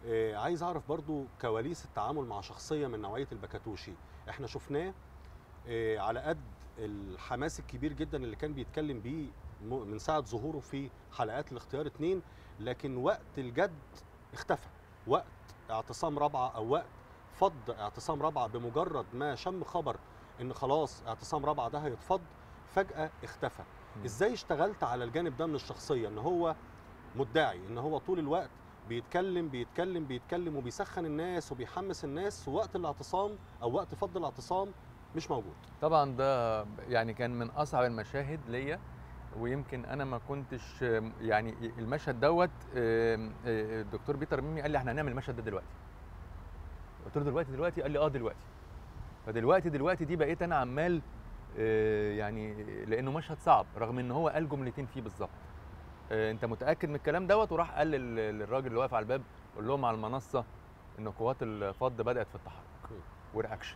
آه، عايز اعرف برضو كواليس التعامل مع شخصيه من نوعيه البكاتوشي احنا شفناه آه، على قد الحماس الكبير جدا اللي كان بيتكلم بيه م- من ساعه ظهوره في حلقات الاختيار اتنين لكن وقت الجد اختفى وقت اعتصام رابعه او وقت فض اعتصام رابعه بمجرد ما شم خبر ان خلاص اعتصام رابعه ده هيتفض فجاه اختفى مم. ازاي اشتغلت على الجانب ده من الشخصيه ان هو مدعي ان هو طول الوقت بيتكلم بيتكلم بيتكلم وبيسخن الناس وبيحمس الناس ووقت الاعتصام او وقت فض الاعتصام مش موجود طبعا ده يعني كان من اصعب المشاهد ليا ويمكن انا ما كنتش يعني المشهد دوت آم، آه، الدكتور بيتر ميمي قال لي احنا هنعمل المشهد ده دلوقتي قلت له دلوقتي دلوقتي قال لي اه دلوقتي فدلوقتي دلوقتي دي بقيت انا عمال آه، يعني لانه مشهد صعب رغم ان هو قال جملتين فيه بالظبط آه، انت متاكد من الكلام دوت وراح قال لل- للراجل اللي واقف على الباب قول لهم على المنصه ان قوات الفض بدات في التحرك مم. ورياكشن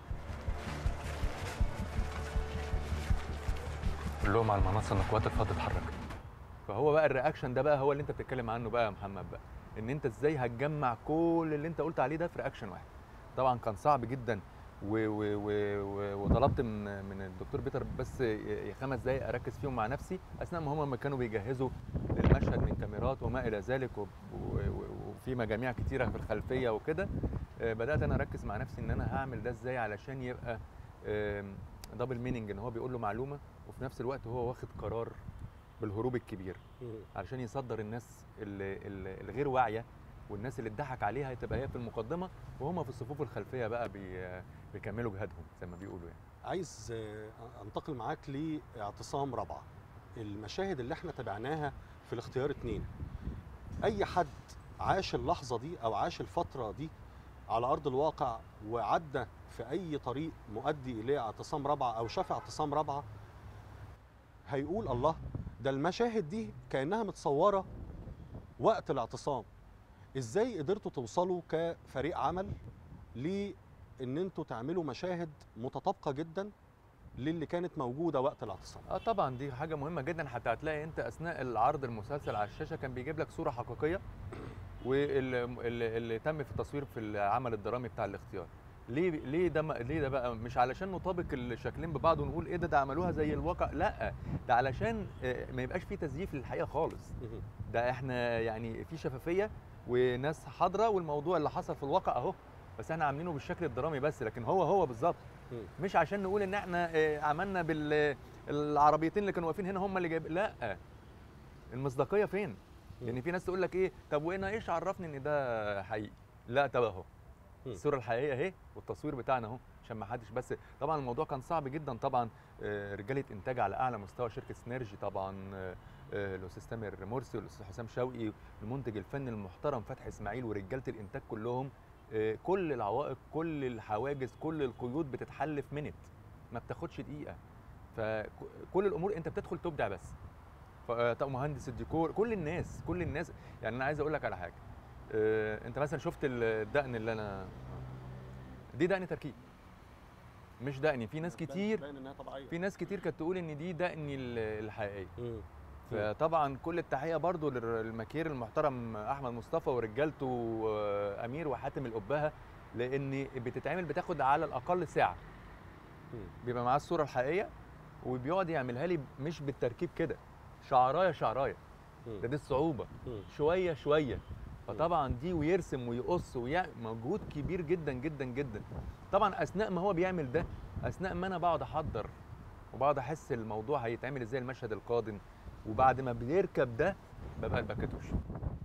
قول لهم على المنصه ان قوات الفض اتحركت فهو بقى الرياكشن ده بقى هو اللي انت بتتكلم عنه بقى يا محمد بقى ان انت ازاي هتجمع كل اللي انت قلت عليه ده في رياكشن واحد طبعا كان صعب جدا و و و و وطلبت من من الدكتور بيتر بس ي- خمس دقايق اركز فيهم مع نفسي اثناء ما هم كانوا بيجهزوا للمشهد من كاميرات وما الى ذلك و- و- و- وفي مجاميع كتيره في الخلفيه وكده آه، بدات انا اركز مع نفسي ان انا هعمل ده ازاي علشان يبقى دبل ميننج ان هو بيقول له معلومه وفي نفس الوقت هو واخد قرار بالهروب الكبير علشان يصدر الناس اللي اللي- الغير واعيه والناس اللي اتضحك عليها تبقى هي في المقدمه وهم في الصفوف الخلفيه بقى بي بيكملوا جهادهم زي ما بيقولوا يعني عايز آه، انتقل معاك لاعتصام رابعه المشاهد اللي احنا تابعناها في الاختيار اتنين اي حد عاش اللحظه دي او عاش الفتره دي على ارض الواقع وعدى في اي طريق مؤدي اليه اعتصام رابعه او شاف اعتصام رابعه هيقول الله ده المشاهد دي كانها متصوره وقت الاعتصام ازاي قدرتوا توصلوا كفريق عمل لان انتوا تعملوا مشاهد متطابقه جدا للي كانت موجوده وقت الاعتصام اه طبعا دي حاجه مهمه جدا حتى هتلاقي انت اثناء العرض المسلسل على الشاشه كان بيجيب لك صوره حقيقيه واللي اللي, اللي تم في التصوير في العمل الدرامي بتاع الاختيار ليه ليه ده ما- ليه ده بقى مش علشان نطابق الشكلين ببعض ونقول ايه ده ده عملوها زي الواقع لا ده علشان آه، ما يبقاش فيه تزييف للحقيقه خالص مهم. ده احنا يعني في شفافيه وناس حاضره والموضوع اللي حصل في الواقع اهو بس احنا عاملينه بالشكل الدرامي بس لكن هو هو بالظبط مم. مش عشان نقول ان احنا آه، عملنا بالعربيتين اللي كانوا واقفين هنا هم اللي جايب لا المصداقيه فين لان في ناس تقول لك ايه طب وانا ايش عرفني ان ده حقيقي لا طب اهو مم. الصوره الحقيقيه اهي والتصوير بتاعنا اهو عشان ما حدش بس طبعا الموضوع كان صعب جدا طبعا آه، رجاله انتاج على اعلى مستوى شركه سينرجي طبعا آه، آه، الاستاذ تامر مرسي والاستاذ حسام شوقي المنتج الفني المحترم فتحي اسماعيل ورجاله الانتاج كلهم آه، كل العوائق كل الحواجز كل القيود بتتحل في منت ما بتاخدش دقيقه فكل الامور انت بتدخل تبدع بس ف- آه، طب مهندس الديكور كل الناس كل الناس يعني انا عايز اقول لك على حاجه آه، انت مثلا شفت الدقن اللي انا دي دقن تركيب مش دقني في ناس كتير باين انها طبيعيه في ناس كتير كانت تقول ان دي دقني ال- الحقيقيه مم. فطبعا كل التحيه برضو للمكير المحترم احمد مصطفى ورجالته آه، امير وحاتم القبهه لان بتتعمل بتاخد على الاقل ساعه مم. بيبقى معاه الصوره الحقيقيه وبيقعد يعملها لي مش بالتركيب كده شعرايه شعرايه مم. ده دي الصعوبه مم. شويه شويه فطبعا دي ويرسم ويقص ويعمل مجهود كبير جدا جدا جدا طبعا اثناء ما هو بيعمل ده اثناء ما انا بقعد احضر وبقعد احس الموضوع هيتعمل ازاي المشهد القادم وبعد ما بيركب ده ببقى البكاتوش